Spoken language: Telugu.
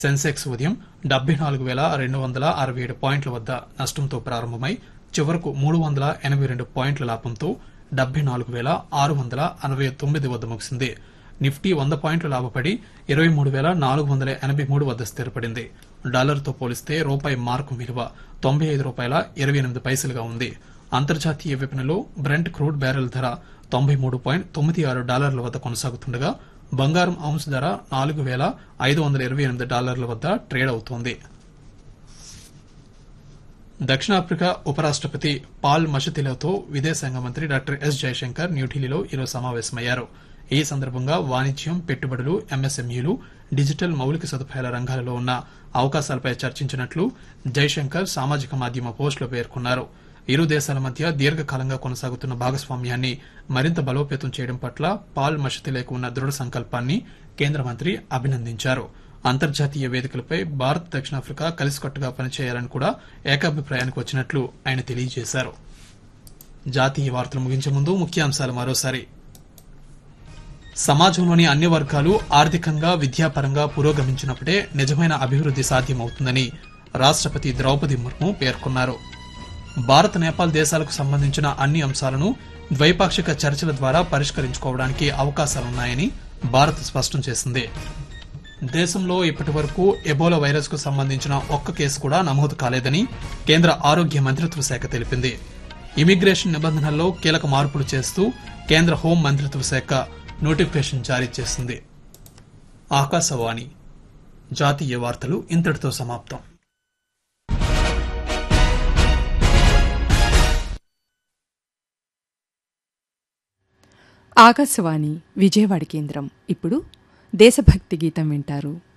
సెన్సెక్స్ ఉదయం డెబ్బై నాలుగు వేల రెండు వందల అరవై ఏడు పాయింట్ల వద్ద నష్టంతో ప్రారంభమై చివరకు మూడు వందల ఎనభై రెండు పాయింట్ల లాభంతో డెబ్బై నాలుగు వేల ఆరు వందల అరవై తొమ్మిది వద్ద ముగిసింది నిఫ్టీ వంద పాయింట్లు లాభపడి ఇరవై మూడు వేల నాలుగు వందల ఎనభై మూడు వద్ద స్థిరపడింది డాలర్తో పోలిస్తే రూపాయి మార్కు విలువ తొంభై ఐదు రూపాయల ఇరవై ఎనిమిది పైసలుగా ఉంది అంతర్జాతీయ విపణిలో బ్రెంట్ క్రూడ్ బ్యారెల్ ధర తొంభై మూడు పాయింట్ తొమ్మిది ఆరు డాలర్ల వద్ద కొనసాగుతుండగా బంగారం ఔన్స్ ధర నాలుగు వేల ఐదు వందల ఇరవై ఎనిమిది డాలర్ల వద్ద ట్రేడ్ అవుతోంది దక్షిణాఫ్రికా ఉపరాష్టపతి పాల్ మషతిలతో విదేశాంగ మంత్రి డాక్టర్ ఎస్ జయశంకర్ న్యూఢిల్లీలో ఈరోజు సమావేశమయ్యారు ఈ సందర్భంగా వాణిజ్యం పెట్టుబడులు ఎంఎస్ఎంఈలు డిజిటల్ మౌలిక సదుపాయాల రంగాలలో ఉన్న అవకాశాలపై చర్చించినట్లు జైశంకర్ సామాజిక మాధ్యమ పోస్టులో పేర్కొన్నారు ఇరు దేశాల మధ్య దీర్ఘకాలంగా కొనసాగుతున్న భాగస్వామ్యాన్ని మరింత బలోపేతం చేయడం పట్ల పాల్ మషతిలేకు ఉన్న దృఢ సంకల్పాన్ని కేంద్ర మంత్రి అభినందించారు అంతర్జాతీయ వేదికలపై భారత్ దక్షిణాఫ్రికా కలిసికట్టుగా పనిచేయాలని కూడా ఏకాభిప్రాయానికి వచ్చినట్లు ఆయన తెలియజేశారు జాతీయ వార్తలు ముగించే ముందు ముఖ్యాంశాలు మరోసారి సమాజంలోని అన్ని వర్గాలు ఆర్థికంగా విద్యాపరంగా పురోగమించినప్పుడే నిజమైన అభివృద్ది సాధ్యమవుతుందని రాష్టపతి ద్రౌపది ముర్ము పేర్కొన్నారు భారత్ నేపాల్ దేశాలకు సంబంధించిన అన్ని అంశాలను ద్వైపాక్షిక చర్చల ద్వారా పరిష్కరించుకోవడానికి అవకాశాలున్నాయని భారత్ స్పష్టం చేసింది దేశంలో ఇప్పటి వరకు ఎబోలా వైరస్ కు సంబంధించిన ఒక్క కేసు కూడా నమోదు కాలేదని కేంద్ర ఆరోగ్య మంత్రిత్వ శాఖ తెలిపింది ఇమిగ్రేషన్ నిబంధనల్లో కీలక మార్పులు చేస్తూ కేంద్ర హోం మంత్రిత్వ శాఖ నోటిఫికేషన్ జారీ చేసింది ఆకాశవాణి జాతీయ వార్తలు ఇంతటితో సమాప్తం ఆకాశవాణి విజయవాడ కేంద్రం ఇప్పుడు దేశభక్తి గీతం వింటారు